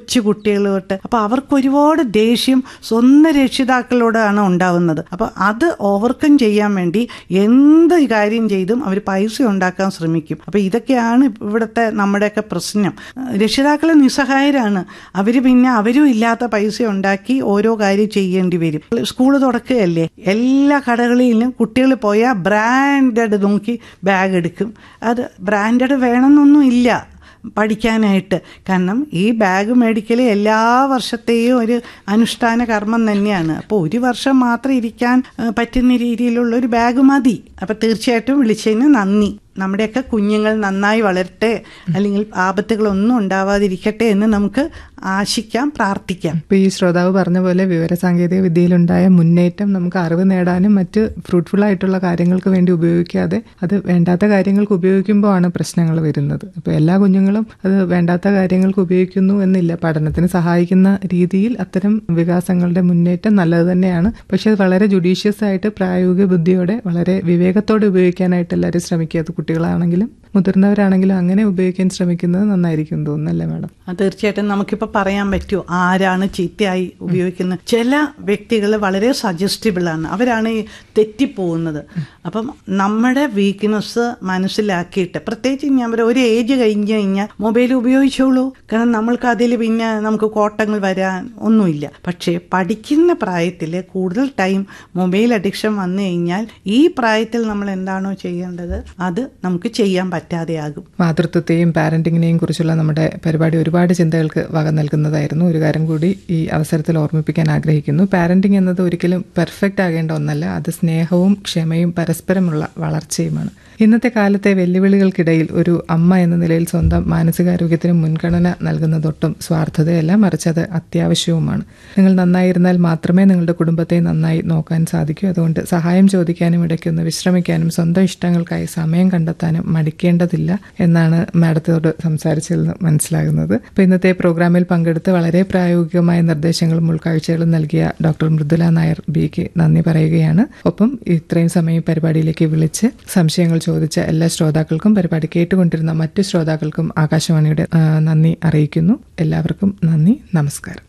കൊച്ചു കുട്ടികൾ തൊട്ട് അപ്പൊ അവർക്ക് ഒരുപാട് ദേഷ്യം സ്വന്തം രക്ഷിതാക്കളോടാണ് ഉണ്ടാവുന്നത് അപ്പൊ അത് ഓവർകം ചെയ്യാൻ വേണ്ടി എന്ത് കാര്യം ചെയ്തും അവർ പൈസ ഉണ്ടാക്കാൻ ശ്രമിക്കും അപ്പൊ ഇതൊക്കെയാണ് ഇവിടുത്തെ നമ്മുടെയൊക്കെ പ്രശ്നം രക്ഷിതാക്കൾ നിസ്സഹായരാണ് അവര് പിന്നെ അവരും ഇല്ലാത്ത പൈസ ഉണ്ടാക്കി ഓരോ കാര്യം ചെയ്യേണ്ടി വരും സ്കൂൾ തുറക്കുകയല്ലേ എല്ലാ കടകളിലും കുട്ടികൾ പോയാൽ ബ്രാൻഡഡ് നോക്കി ബാഗ് എടുക്കും അത് ബ്രാൻഡഡ് വേണമെന്നൊന്നും ഇല്ല പഠിക്കാനായിട്ട് കാരണം ഈ ബാഗ് മേടിക്കൽ എല്ലാ വർഷത്തെയും ഒരു അനുഷ്ഠാന കർമ്മം തന്നെയാണ് അപ്പോൾ ഒരു വർഷം മാത്രം ഇരിക്കാൻ ഏഹ്, പറ്റുന്ന രീതിയിലുള്ള ഒരു ബാഗ് മതി അപ്പോൾ തീർച്ചയായിട്ടും വിളിച്ചതിന് നന്ദി നമ്മുടെയൊക്കെ കുഞ്ഞുങ്ങൾ നന്നായി വളരട്ടെ അല്ലെങ്കിൽ ആപത്തുകളൊന്നും ഉണ്ടാവാതിരിക്കട്ടെ എന്ന് നമുക്ക് ആശിക്കാം പ്രാർത്ഥിക്കാം ഇപ്പൊ ഈ ശ്രോതാവ് പറഞ്ഞ പോലെ വിവരസാങ്കേതിക വിദ്യയിലുണ്ടായ മുന്നേറ്റം നമുക്ക് അറിവ് നേടാനും മറ്റ് ഫ്രൂട്ട്ഫുൾ ആയിട്ടുള്ള കാര്യങ്ങൾക്ക് വേണ്ടി ഉപയോഗിക്കാതെ അത് വേണ്ടാത്ത കാര്യങ്ങൾക്ക് ഉപയോഗിക്കുമ്പോൾ ആണ് പ്രശ്നങ്ങൾ വരുന്നത് അപ്പോൾ എല്ലാ കുഞ്ഞുങ്ങളും അത് വേണ്ടാത്ത കാര്യങ്ങൾക്ക് ഉപയോഗിക്കുന്നു എന്നില്ല പഠനത്തിന് സഹായിക്കുന്ന രീതിയിൽ അത്തരം വികാസങ്ങളുടെ മുന്നേറ്റം നല്ലത് തന്നെയാണ് പക്ഷെ അത് വളരെ ജുഡീഷ്യസ് ആയിട്ട് പ്രായോഗിക ബുദ്ധിയോടെ വളരെ വിവേകത്തോടെ ഉപയോഗിക്കാനായിട്ട് എല്ലാവരും ശ്രമിക്കുക അത് കുട്ടികളാണെങ്കിലും മുതിർന്നവരാണെങ്കിലും അങ്ങനെ ഉപയോഗിക്കാൻ ശ്രമിക്കുന്നത് നന്നായിരിക്കും തോന്നുന്നല്ലേ മാഡം ആ, തീർച്ചയായിട്ടും നമുക്കിപ്പോൾ പറയാൻ പറ്റുമോ ആരാണ് ചീത്തയായി ഉപയോഗിക്കുന്നത് ചില വ്യക്തികൾ വളരെ സജസ്റ്റബിൾ ആണ് അവരാണ് ഈ തെറ്റിപ്പോകുന്നത് അപ്പം നമ്മുടെ വീക്ക്നെസ് മനസ്സിലാക്കിയിട്ട് പ്രത്യേകിച്ച് ഞാൻ പറയാം ഒരു ഏജ് കഴിഞ്ഞ് കഴിഞ്ഞാൽ മൊബൈൽ ഉപയോഗിച്ചോളൂ കാരണം നമ്മൾക്ക് അതിൽ പിന്നെ നമുക്ക് കോട്ടങ്ങൾ വരാൻ ഒന്നുമില്ല പക്ഷേ പഠിക്കുന്ന പ്രായത്തിൽ കൂടുതൽ ടൈം മൊബൈൽ അഡിക്ഷൻ വന്നു കഴിഞ്ഞാൽ ഈ പ്രായത്തിൽ നമ്മൾ എന്താണോ ചെയ്യേണ്ടത് അത് നമുക്ക് ചെയ്യാൻ പറ്റാതെയാകും മാതൃത്വത്തെയും പാരന്റിങ്ങിനെയും കുറിച്ചുള്ള നമ്മുടെ പരിപാടി ഒരുപാട് ചിന്തകൾക്ക് വക നൽകുന്നതായിരുന്നു ഒരു കാര്യം കൂടി ഈ അവസരത്തിൽ ഓർമ്മിപ്പിക്കാൻ ആഗ്രഹിക്കുന്നു പാരന്റിങ് എന്നത് ഒരിക്കലും പെർഫെക്റ്റ് ആകേണ്ട ഒന്നല്ല അത് സ്നേഹവും ക്ഷമയും പരസ്പരമുള്ള വളർച്ചയുമാണ് ഇന്നത്തെ കാലത്തെ വെല്ലുവിളികൾക്കിടയിൽ ഒരു അമ്മ എന്ന നിലയിൽ സ്വന്തം മാനസികാരോഗ്യത്തിന് മുൻഗണന നൽകുന്നതൊട്ടും സ്വാർത്ഥതയല്ല മറിച്ച് അത് അത്യാവശ്യവുമാണ് നിങ്ങൾ നന്നായിരുന്നാൽ മാത്രമേ നിങ്ങളുടെ കുടുംബത്തെ നന്നായി നോക്കാൻ സാധിക്കൂ അതുകൊണ്ട് സഹായം ചോദിക്കാനും ഇടയ്ക്കൊന്ന് വിശ്രമിക്കാനും സ്വന്തം ഇഷ്ടങ്ങൾക്കായി സമയം കണ്ടെത്താനും മടിക്കേണ്ടതില്ല എന്നാണ് മാഡത്തോട് സംസാരിച്ചതിൽ നിന്ന് മനസ്സിലാകുന്നത് അപ്പോൾ ഇന്നത്തെ പ്രോഗ്രാമിൽ പങ്കെടുത്ത് വളരെ പ്രായോഗികമായ നിർദ്ദേശങ്ങളും ഉൾക്കാഴ്ചകളും നൽകിയ ഡോക്ടർ മൃദുല നായർ ബിക്ക് നന്ദി പറയുകയാണ് ഒപ്പം ഇത്രയും സമയം ഈ പരിപാടിയിലേക്ക് വിളിച്ച് സംശയങ്ങൾ ചോദിച്ച എല്ലാ ശ്രോതാക്കൾക്കും പരിപാടി കേട്ടുകൊണ്ടിരുന്ന മറ്റു ശ്രോതാക്കൾക്കും ആകാശവാണിയുടെ ആ, നന്ദി അറിയിക്കുന്നു എല്ലാവർക്കും നന്ദി നമസ്കാരം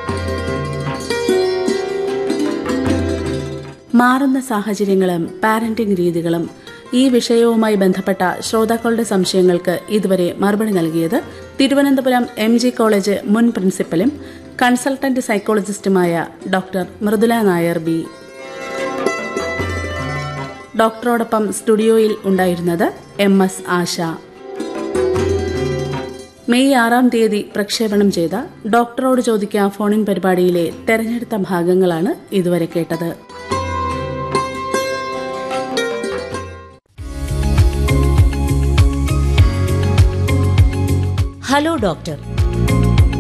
മാറുന്ന സാഹചര്യങ്ങളും പാരന്റിംഗ് രീതികളും ഈ വിഷയവുമായി ബന്ധപ്പെട്ട ശ്രോതാക്കളുടെ സംശയങ്ങൾക്ക് ഇതുവരെ മറുപടി നൽകിയത് തിരുവനന്തപുരം എം ജി കോളേജ് മുൻ പ്രിൻസിപ്പലും കൺസൾട്ടന്റ് സൈക്കോളജിസ്റ്റുമായ ഡോക്ടർ മൃദുല നായർ ബി ഡോക്ടറോടൊപ്പം സ്റ്റുഡിയോയിൽ ഉണ്ടായിരുന്നത് എം എസ് ആശ മെയ് ആറാം തീയതി പ്രക്ഷേപണം ചെയ്ത ഡോക്ടറോട് ചോദിക്കാം ഫോണിൻ പരിപാടിയിലെ തെരഞ്ഞെടുത്ത ഭാഗങ്ങളാണ് ഇതുവരെ കേട്ടത് ഹലോ ഡോക്ടർ